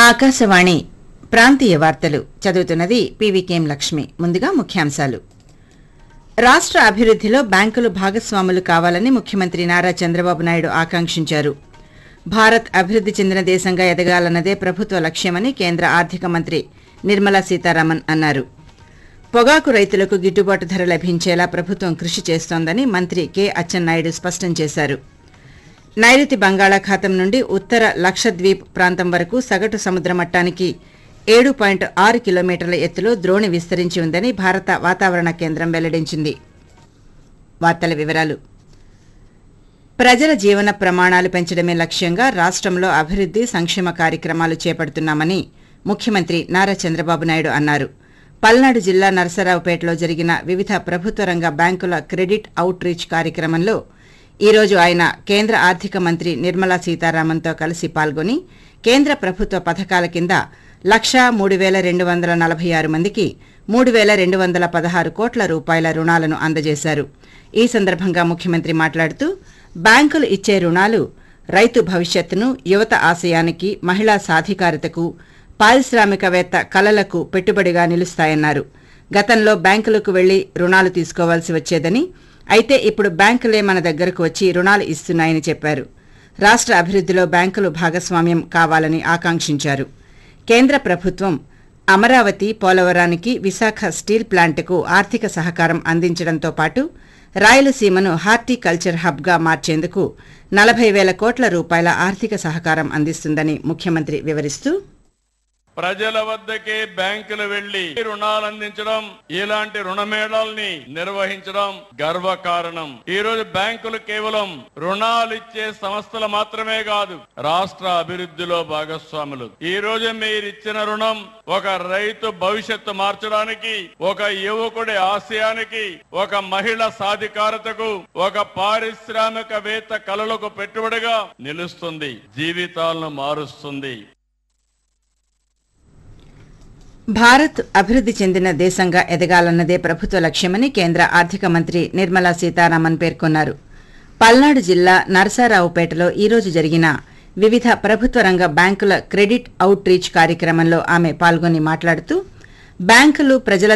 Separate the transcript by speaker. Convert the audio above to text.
Speaker 1: ఆకాశవాణి ప్రాంతీయ వార్తలు చదువుతున్నది పీవీకేఎం లక్ష్మి ముందుగా ముఖ్యాంశాలు రాష్ట్ర అభివృద్ధిలో బ్యాంకులు భాగస్వాములు కావాలని ముఖ్యమంత్రి నారా చంద్రబాబు నాయుడు ఆకాంక్షించారు భారత్ అభివృద్ధి చెందిన దేశంగా ఎదగాలన్నదే ప్రభుత్వ లక్ష్యమని కేంద్ర ఆర్థిక మంత్రి నిర్మలా సీతారామన్ అన్నారు పొగాకు రైతులకు గిట్టుబాటు ధర లభించేలా ప్రభుత్వం కృషి చేస్తోందని మంత్రి కె అచ్చెన్నాయుడు స్పష్టం చేశారు నైరుతి బంగాళాఖాతం నుండి ఉత్తర లక్షద్వీప్ ప్రాంతం వరకు సగటు సముద్ర మట్టానికి ఏడు పాయింట్ ఆరు కిలోమీటర్ల ఎత్తులో ద్రోణి విస్తరించి ఉందని భారత వాతావరణ కేంద్రం వెల్లడించింది వార్తల వివరాలు ప్రజల జీవన ప్రమాణాలు పెంచడమే లక్ష్యంగా రాష్ట్రంలో అభివృద్ధి సంక్షేమ కార్యక్రమాలు చేపడుతున్నామని ముఖ్యమంత్రి నారా చంద్రబాబు నాయుడు అన్నారు పల్నాడు జిల్లా నరసరావుపేటలో జరిగిన వివిధ ప్రభుత్వ రంగ బ్యాంకుల క్రెడిట్ అవుట్ రీచ్ కార్యక్రమంలో ఈ రోజు ఆయన కేంద్ర ఆర్థిక మంత్రి నిర్మలా సీతారామన్తో కలిసి పాల్గొని కేంద్ర ప్రభుత్వ పథకాల కింద లక్షా మూడు వేల రెండు వందల నలభై ఆరు మందికి మూడు వేల రెండు వందల పదహారు కోట్ల రూపాయల రుణాలను అందజేశారు ఈ సందర్భంగా ముఖ్యమంత్రి మాట్లాడుతూ బ్యాంకులు ఇచ్చే రుణాలు రైతు భవిష్యత్తును యువత ఆశయానికి మహిళా సాధికారతకు పారిశ్రామికవేత్త కలలకు పెట్టుబడిగా నిలుస్తాయన్నారు గతంలో బ్యాంకులకు వెళ్లి రుణాలు తీసుకోవాల్సి వచ్చేదని అయితే ఇప్పుడు బ్యాంకులే మన దగ్గరకు వచ్చి రుణాలు ఇస్తున్నాయని చెప్పారు రాష్ట్ర అభివృద్ధిలో బ్యాంకులు భాగస్వామ్యం కావాలని ఆకాంక్షించారు కేంద్ర ప్రభుత్వం అమరావతి పోలవరానికి విశాఖ స్టీల్ ప్లాంటుకు ఆర్థిక సహకారం అందించడంతో పాటు రాయలసీమను హార్టికల్చర్ హబ్గా మార్చేందుకు నలభై వేల కోట్ల రూపాయల ఆర్థిక సహకారం అందిస్తుందని ముఖ్యమంత్రి వివరిస్తూ
Speaker 2: ప్రజల వద్దకే బ్యాంకులు వెళ్లి రుణాలు అందించడం ఇలాంటి రుణమేళాల్ని నిర్వహించడం గర్వకారణం ఈ రోజు బ్యాంకులు కేవలం రుణాలు ఇచ్చే సంస్థలు మాత్రమే కాదు రాష్ట్ర అభివృద్ధిలో భాగస్వాములు ఈ రోజు మీరు ఇచ్చిన రుణం ఒక రైతు భవిష్యత్తు మార్చడానికి ఒక యువకుడి ఆశయానికి ఒక మహిళ సాధికారతకు ఒక పారిశ్రామికవేత్త కలలకు పెట్టుబడిగా నిలుస్తుంది జీవితాలను మారుస్తుంది
Speaker 1: భారత్ అభివృద్ధి చెందిన దేశంగా ఎదగాలన్నదే ప్రభుత్వ లక్ష్యమని కేంద్ర ఆర్థిక మంత్రి నిర్మలా సీతారామన్ పేర్కొన్నారు పల్నాడు జిల్లా నరసారావుపేటలో ఈ రోజు జరిగిన వివిధ ప్రభుత్వ రంగ బ్యాంకుల క్రెడిట్ అవుట్ రీచ్ కార్యక్రమంలో ఆమె పాల్గొని మాట్లాడుతూ బ్యాంకులు ప్రజల